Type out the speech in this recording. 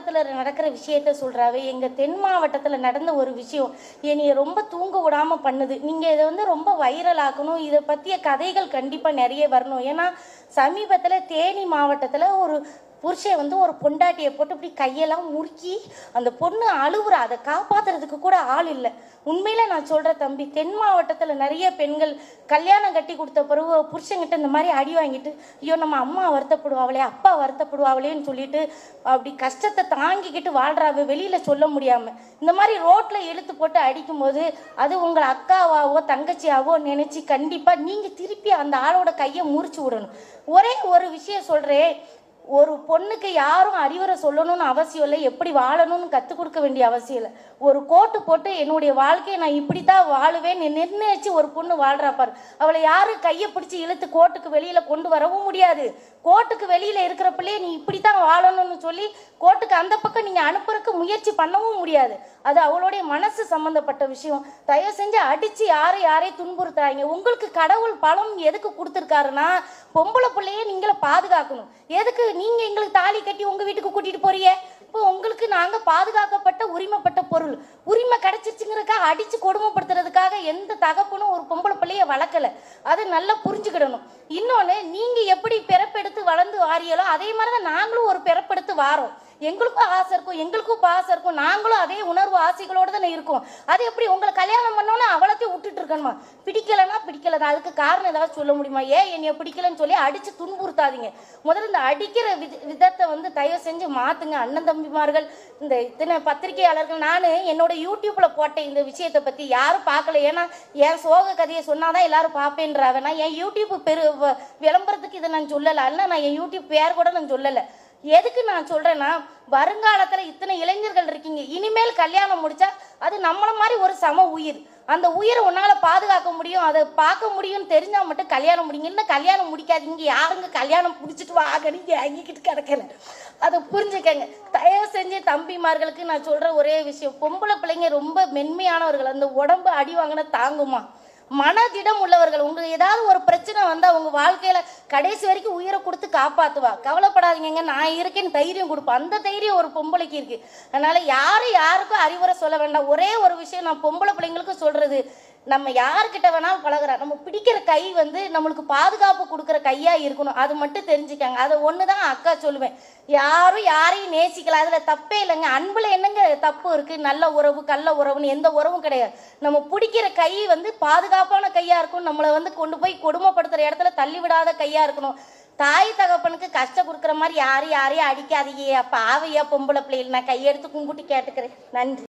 மாவட்டத்துல நடக்கிற விஷயத்த சொல்றாவே எங்க தென் மாவட்டத்துல நடந்த ஒரு விஷயம் என்னைய ரொம்ப தூங்க விடாம பண்ணுது நீங்க இதை வந்து ரொம்ப வைரல் ஆக்கணும் இதை பத்திய கதைகள் கண்டிப்பா நிறைய வரணும் ஏன்னா சமீபத்துல தேனி மாவட்டத்துல ஒரு புருஷன் வந்து ஒரு பொண்டாட்டியை போட்டு இப்படி கையெல்லாம் முறுக்கி அந்த பொண்ணு அழுவுறா அதை காப்பாத்துறதுக்கு கூட ஆள் இல்லை உண்மையில நான் சொல்றேன் தம்பி தென் மாவட்டத்துல நிறைய பெண்கள் கல்யாணம் கட்டி கொடுத்த பிறகு புருஷங்கிட்ட இந்த மாதிரி அடி வாங்கிட்டு ஐயோ நம்ம அம்மா வருத்தப்படுவாங்களே அப்பா வருத்தப்படுவாங்களேன்னு சொல்லிட்டு அப்படி கஷ்டத்தை தாங்கிக்கிட்டு வாழ்றாவ வெளியில சொல்ல முடியாம இந்த மாதிரி ரோட்ல இழுத்து போட்டு அடிக்கும்போது அது உங்களை அக்காவாவோ தங்கச்சியாவோ நினைச்சு கண்டிப்பா நீங்க திருப்பி அந்த ஆளோட கையை முறிச்சு விடணும் ஒரே ஒரு விஷயம் சொல்றேன் ஒரு பொண்ணுக்கு யாரும் அறிவுரை சொல்லணும்னு அவசியம் இல்லை எப்படி வாழணும்னு கற்றுக் கொடுக்க வேண்டிய அவசியம் இல்லை ஒரு கோட்டு போட்டு என்னுடைய வாழ்க்கையை நான் இப்படித்தான் வாழுவேன் நிர்ணயிச்சு ஒரு பொண்ணு வாழ்றா பாரு அவளை யாரும் கையை பிடிச்சி இழுத்து கோட்டுக்கு வெளியில கொண்டு வரவும் முடியாது கோட்டுக்கு வெளியில இருக்கிற பிள்ளைய நீ இப்படித்தான் வாழணும்னு சொல்லி கோட்டுக்கு அந்த பக்கம் நீங்க அனுப்புறதுக்கு முயற்சி பண்ணவும் முடியாது அது அவளுடைய மனசு சம்பந்தப்பட்ட விஷயம் தயவு செஞ்சு அடிச்சு யாரை யாரையும் துன்புறுத்தாங்க உங்களுக்கு கடவுள் பலம் எதுக்கு கொடுத்துருக்காருன்னா பொம்பளை பிள்ளைய நீங்கள பாதுகாக்கணும் எதுக்கு நீங்க எங்களுக்கு தாலி கட்டி உங்க வீட்டுக்கு கூட்டிட்டு போறீங்க இப்போ உங்களுக்கு நாங்க பாதுகாக்கப்பட்ட உரிமைப்பட்ட பொருள் உரிமை கிடைச்சிருச்சுங்கிறதுக்காக அடிச்சு கொடுமைப்படுத்துறதுக்காக எந்த தகப்பனும் ஒரு பொம்பளை பிள்ளைய வளர்க்கல அதை நல்லா புரிஞ்சுக்கிடணும் இன்னொன்னு நீங்க எப்படி பிறப்பெடுத்து வளர்ந்து வாரியலோ அதே மாதிரி தான் நாங்களும் ஒரு பிறப்பெடுத்து வாரோம் எங்களுக்கும் ஆசை இருக்கும் எங்களுக்கும் பாசம் இருக்கும் நாங்களும் அதே உணர்வு ஆசைகளோட தானே இருக்கோம் அது எப்படி உங்களை கல்யாணம் பண்ணோன்னா அவளத்தையும் விட்டுட்டு இருக்கணுமா பிடிக்கலன்னா பிடிக்கல தான் அதுக்கு காரணம் ஏதாவது சொல்ல முடியுமா ஏன் என்னைய பிடிக்கலன்னு சொல்லி அடிச்சு துன்புறுத்தாதீங்க முதல்ல இந்த அடிக்கிற வித விதத்தை வந்து தயவு செஞ்சு மாத்துங்க அண்ணன் தம்பிமார்கள் இந்த இத்தனை பத்திரிகையாளர்கள் நான் என்னோட யூடியூப்ல போட்டேன் இந்த விஷயத்தை பத்தி யாரும் பார்க்கல ஏன்னா என் சோக கதையை சொன்னாதான் எல்லாரும் பார்ப்பேன்றாங்க நான் என் யூடியூப் பெரு வ- விளம்பரத்துக்கு இதை நான் சொல்லலை அல்ல நான் என் யூடியூப் பேர் கூட நான் சொல்லலை எதுக்கு நான் சொல்றேன்னா வருங்காலத்துல இத்தனை இளைஞர்கள் இருக்கீங்க இனிமேல் கல்யாணம் முடிச்சா அது நம்மள மாதிரி ஒரு சம உயிர் அந்த உயிரை உன்னால பாதுகாக்க முடியும் அதை பார்க்க முடியும்னு தெரிஞ்சா மட்டும் கல்யாணம் முடிங்க இல்லை கல்யாணம் முடிக்காதீங்க யாருங்க கல்யாணம் பிடிச்சிட்டு வாங்கன்னு வாங்கிக்கிட்டு கிடக்கல அதை புரிஞ்சுக்கங்க தயவு செஞ்சு தம்பிமார்களுக்கு நான் சொல்ற ஒரே விஷயம் பொம்பளை பிள்ளைங்க ரொம்ப மென்மையானவர்கள் அந்த உடம்பு அடி வாங்கினா தாங்குமா மனதிடம் உள்ளவர்கள் உங்களுக்கு ஏதாவது ஒரு பிரச்சனை வந்தா உங்க வாழ்க்கையில கடைசி வரைக்கும் உயிரை கொடுத்து காப்பாத்துவா கவலைப்படாதீங்க நான் இருக்கேன்னு தைரியம் கொடுப்பேன் அந்த தைரியம் ஒரு பொம்பளைக்கு இருக்கு அதனால யாரும் யாருக்கும் அறிவுரை சொல்ல வேண்டாம் ஒரே ஒரு விஷயம் நான் பொம்பளை பிள்ளைங்களுக்கு சொல்றது நம்ம யார்கிட்ட வேணாலும் பழகுறோம் நம்ம பிடிக்கிற கை வந்து நம்மளுக்கு பாதுகாப்பு கொடுக்குற கையா இருக்கணும் அது மட்டும் தெரிஞ்சுக்கங்க அதை ஒன்று தான் அக்கா சொல்லுவேன் யாரும் யாரையும் நேசிக்கல அதுல தப்பே இல்லைங்க அன்புல என்னங்க தப்பு இருக்கு நல்ல உறவு கள்ள உறவுன்னு எந்த உறவும் கிடையாது நம்ம பிடிக்கிற கை வந்து பாதுகாப்பான கையா இருக்கும் நம்மளை வந்து கொண்டு போய் கொடுமைப்படுத்துற இடத்துல தள்ளி விடாத கையா இருக்கணும் தாய் தகப்பனுக்கு கஷ்டம் கொடுக்குற மாதிரி யாரும் யாரையும் அடிக்காதீங்க பாவையா பொம்பளை பிள்ளைகள் நான் கையெடுத்து கும்பிட்டு கேட்டுக்கிறேன் நன்றி